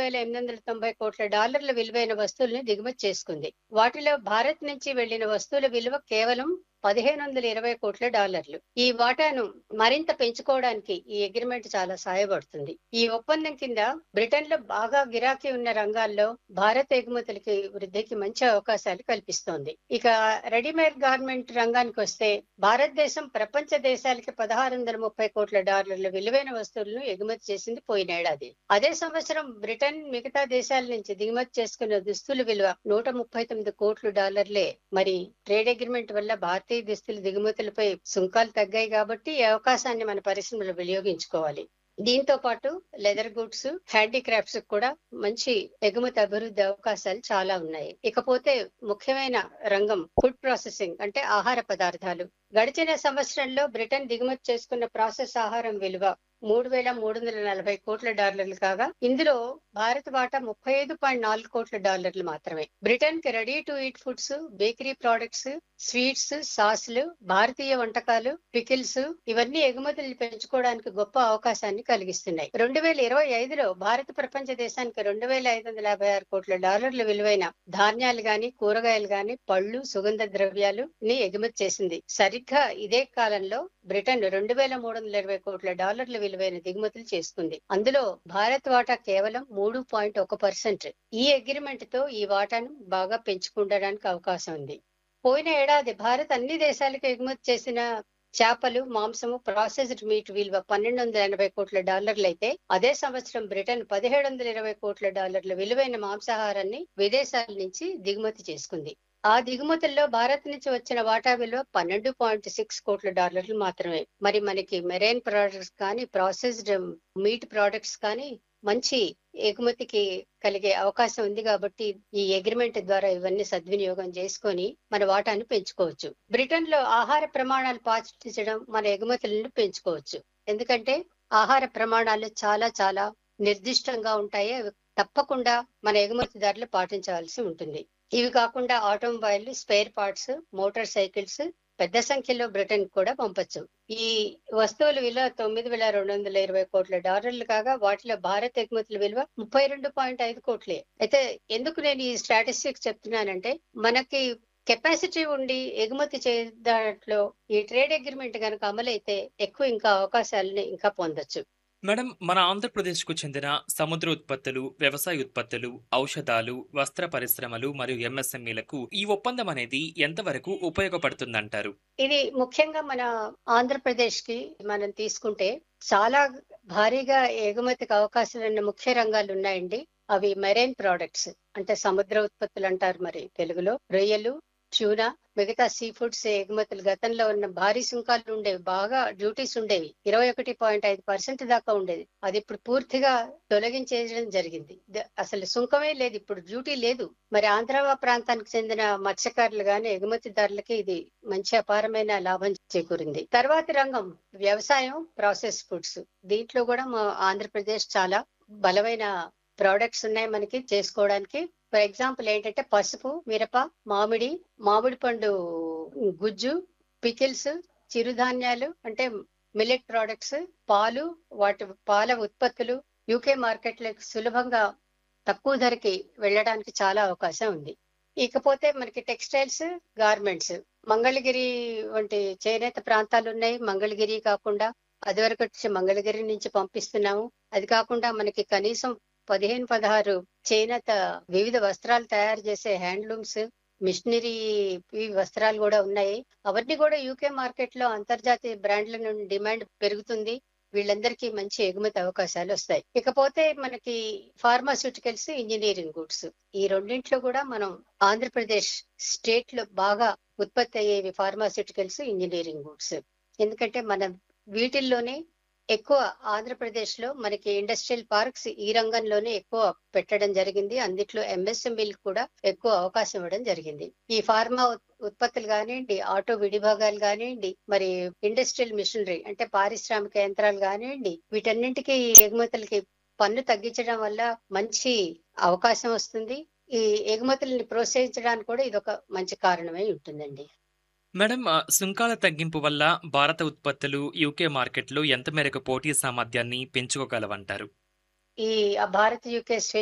వేల ఎనిమిది వందల తొంభై కోట్ల డాలర్ల విలువైన వస్తువుల్ని దిగుమతి చేసుకుంది వాటిలో భారత్ నుంచి వెళ్లిన వస్తువుల విలువ కేవలం పదిహేను వందల ఇరవై కోట్ల డాలర్లు ఈ వాటాను మరింత పెంచుకోవడానికి ఈ అగ్రిమెంట్ చాలా సహాయపడుతుంది ఈ ఒప్పందం కింద బ్రిటన్ లో బాగా గిరాకీ ఉన్న రంగాల్లో భారత ఎగుమతులకి వృద్ధికి మంచి అవకాశాలు కల్పిస్తోంది ఇక రెడీమేడ్ గార్మెంట్ రంగానికి వస్తే భారతదేశం ప్రపంచ దేశాలకి పదహారు వందల ముప్పై కోట్ల డాలర్ల విలువైన వస్తువులను ఎగుమతి చేసింది పోయిన ఏడాది అదే సంవత్సరం బ్రిటన్ మిగతా దేశాల నుంచి దిగుమతి చేసుకున్న దుస్తుల విలువ నూట ముప్పై తొమ్మిది కోట్ల డాలర్లే మరి ట్రేడ్ అగ్రిమెంట్ వల్ల భారతీయ దుస్తుల దిగుమతులపై సుంకాలు తగ్గాయి కాబట్టి ఈ అవకాశాన్ని మన పరిశ్రమలో వినియోగించుకోవాలి దీంతో పాటు లెదర్ గుడ్స్ హ్యాండీక్రాఫ్ట్స్ కూడా మంచి ఎగుమతి అభివృద్ధి అవకాశాలు చాలా ఉన్నాయి ఇకపోతే ముఖ్యమైన రంగం ఫుడ్ ప్రాసెసింగ్ అంటే ఆహార పదార్థాలు గడిచిన సంవత్సరంలో బ్రిటన్ దిగుమతి చేసుకున్న ప్రాసెస్ ఆహారం విలువ మూడు వేల మూడు వందల నలభై కోట్ల డాలర్లు కాగా ఇందులో భారత్ వాటా ముప్పై ఐదు పాయింట్ నాలుగు కోట్ల డాలర్లు మాత్రమే బ్రిటన్ కి ready to eat foods bakery products sweets సాస్లు భారతీయ వంటకాలు పికిల్స్ ఇవన్నీ ఎగుమతులు పెంచుకోవడానికి గొప్ప అవకాశాన్ని కలిగిస్తున్నాయి రెండు వేల ఇరవై ఐదులో భారత ప్రపంచ దేశానికి రెండు వేల ఐదు వందల యాభై ఆరు కోట్ల డాలర్ల విలువైన ధాన్యాలు గాని కూరగాయలు గాని పళ్ళు సుగంధ ద్రవ్యాలు ని ఎగుమతి చేసింది సరిగ్గా ఇదే కాలంలో బ్రిటన్ రెండు వేల మూడు వందల ఇరవై కోట్ల డాలర్ల విలువైన దిగుమతులు చేసుకుంది అందులో భారత్ వాటా కేవలం మూడు పాయింట్ ఒక పర్సెంట్ ఈ అగ్రిమెంట్ తో ఈ వాటాను బాగా పెంచుకుండడానికి అవకాశం ఉంది పోయిన ఏడాది భారత్ అన్ని దేశాలకు ఎగుమతి చేసిన చేపలు మాంసము ప్రాసెస్డ్ మీట్ విలువ పన్నెండు వందల ఎనభై కోట్ల డాలర్లు అయితే అదే సంవత్సరం బ్రిటన్ పదిహేడు వందల ఇరవై కోట్ల డాలర్ల విలువైన మాంసాహారాన్ని విదేశాల నుంచి దిగుమతి చేసుకుంది ఆ దిగుమతుల్లో భారత్ నుంచి వచ్చిన వాటా విలువ పన్నెండు పాయింట్ సిక్స్ కోట్ల డాలర్లు మాత్రమే మరి మనకి మెరైన్ ప్రొడక్ట్స్ కానీ ప్రాసెస్డ్ మీట్ ప్రొడక్ట్స్ కానీ మంచి ఎగుమతికి కలిగే అవకాశం ఉంది కాబట్టి ఈ అగ్రిమెంట్ ద్వారా ఇవన్నీ సద్వినియోగం చేసుకొని మన వాటాను పెంచుకోవచ్చు బ్రిటన్ లో ఆహార ప్రమాణాలు పాటించడం మన ఎగుమతులను పెంచుకోవచ్చు ఎందుకంటే ఆహార ప్రమాణాలు చాలా చాలా నిర్దిష్టంగా ఉంటాయి అవి తప్పకుండా మన ఎగుమతిదారులు పాటించవలసి ఉంటుంది ఇవి కాకుండా automobile spare parts motor cycles పెద్ద సంఖ్యలో బ్రిటన్ కూడా పంపొచ్చు ఈ వస్తువుల విలువ తొమ్మిది వేల రెండు వందల ఇరవై కోట్ల డాలర్లు కాగా వాటిలో భారత్ ఎగుమతుల విలువ ముప్పై రెండు పాయింట్ ఐదు కోట్లే అయితే ఎందుకు నేను ఈ స్టాటిస్టిక్స్ చెప్తున్నానంటే మనకి కెపాసిటీ ఉండి ఎగుమతి చేయడంలో ఈ ట్రేడ్ అగ్రిమెంట్ కనుక అమలైతే ఎక్కువ ఇంకా అవకాశాలని ఇంకా పొందొచ్చు మేడం మన ఆంధ్రప్రదేశ్కు చెందిన సముద్ర ఉత్పత్తులు వ్యవసాయ ఉత్పత్తులు ఔషధాలు వస్త్ర పరిశ్రమలు మరియు ఎంఎస్ఎంఈలకు ఈ ఒప్పందం అనేది ఎంతవరకు ఉపయోగపడుతుందంటారు ఇది ముఖ్యంగా మన ఆంధ్రప్రదేశ్ కి మనం తీసుకుంటే చాలా భారీగా ఎగుమతికి అవకాశాలు ఉన్న ముఖ్య రంగాలు ఉన్నాయండి అవి మెరైన్ ప్రోడక్ట్స్ అంటే సముద్ర ఉత్పత్తులు అంటారు మరి తెలుగులో రొయ్యలు ట్యూనా మిగతా సీ ఫుడ్స్ ఎగుమతులు గతంలో ఉన్న భారీ సుంకాలు ఉండేవి బాగా డ్యూటీస్ ఉండేవి ఇరవై ఒకటి పాయింట్ ఐదు పర్సెంట్ దాకా ఉండేది అది ఇప్పుడు పూర్తిగా తొలగించేయడం జరిగింది ద- అసలు సుంకమే లేదు ఇప్పుడు డ్యూటీ లేదు మరి ఆంధ్ర ప్రాంతానికి చెందిన మత్స్యకారులు గాని ఎగుమతిదారులకి ఇది మంచి అపారమైన లాభం చేకూరింది తర్వాతి రంగం వ్యవసాయం ప్రాసెస్ ఫుడ్స్ దీంట్లో కూడా మా ఆంధ్రప్రదేశ్ చాలా బలమైన ప్రోడక్ట్స్ ఉన్నాయి మనకి చేసుకోవడానికి ఫర్ ఎగ్జాంపుల్ ఏంటంటే పసుపు మిరప మామిడి మామిడి పండు గుజ్జు పికిల్స్ చిరుధాన్యాలు అంటే మిల్లెట్ ప్రోడక్ట్స్ పాలు వాటి పాల ఉత్పత్తులు యూకే మార్కెట్లకు సులభంగా తక్కువ ధరకి వెళ్ళడానికి చాలా అవకాశం ఉంది ఇకపోతే మనకి టెక్స్టైల్స్ గార్మెంట్స్ మంగళగిరి వంటి చేనేత ప్రాంతాలు ఉన్నాయి మంగళగిరి కాకుండా అది వరకు వచ్చి మంగళగిరి నుంచి పంపిస్తున్నాము అది కాకుండా మనకి కనీసం పదిహేను పదహారు చేనేత వివిధ వస్త్రాలు తయారు చేసే హ్యాండ్లూమ్స్ మిషనరీ ఈ వస్త్రాలు కూడా ఉన్నాయి అవన్నీ కూడా యూకే మార్కెట్ లో అంతర్జాతీయ బ్రాండ్ల నుండి డిమాండ్ పెరుగుతుంది వీళ్ళందరికీ మంచి ఎగుమతి అవకాశాలు వస్తాయి ఇకపోతే మనకి ఫార్మాస్యూటికల్స్ ఇంజనీరింగ్ గుడ్స్ ఈ రెండింట్లో కూడా మనం ఆంధ్రప్రదేశ్ స్టేట్ లో బాగా ఉత్పత్తి అయ్యేవి ఫార్మాస్యూటికల్స్ ఇంజనీరింగ్ గుడ్స్ ఎందుకంటే మన వీటిల్లోనే ఎక్కువ ఆంధ్రప్రదేశ్ లో మనకి ఇండస్ట్రియల్ పార్క్స్ ఈ రంగంలోనే ఎక్కువ పెట్టడం జరిగింది అందుట్లో ఎంఎస్ఎంఈలకు కూడా ఎక్కువ అవకాశం ఇవ్వడం జరిగింది ఈ ఫార్మా ఉత్- ఉత్పత్తులు కానివ్వండి ఆటో విడిభాగాలు కానివ్వండి మరి ఇండస్ట్రియల్ మిషనరీ అంటే పారిశ్రామిక యంత్రాలు కానివ్వండి వీటన్నింటికి ఈ ఎగుమతులకి పన్ను తగ్గించడం వల్ల మంచి అవకాశం వస్తుంది ఈ ఎగుమతుల్ని ప్రోత్సహించడానికి కూడా ఇది ఒక మంచి కారణమై ఉంటుందండి మేడం ఆ, సుంకాల తగ్గింపు వల్ల భారత ఉత్పత్తులు యూకే మార్కెట్లో ఎంత మేరకు పోటీ సామర్థ్యాన్ని పెంచుకోగలవంటారు ఈ భారత్ యూకే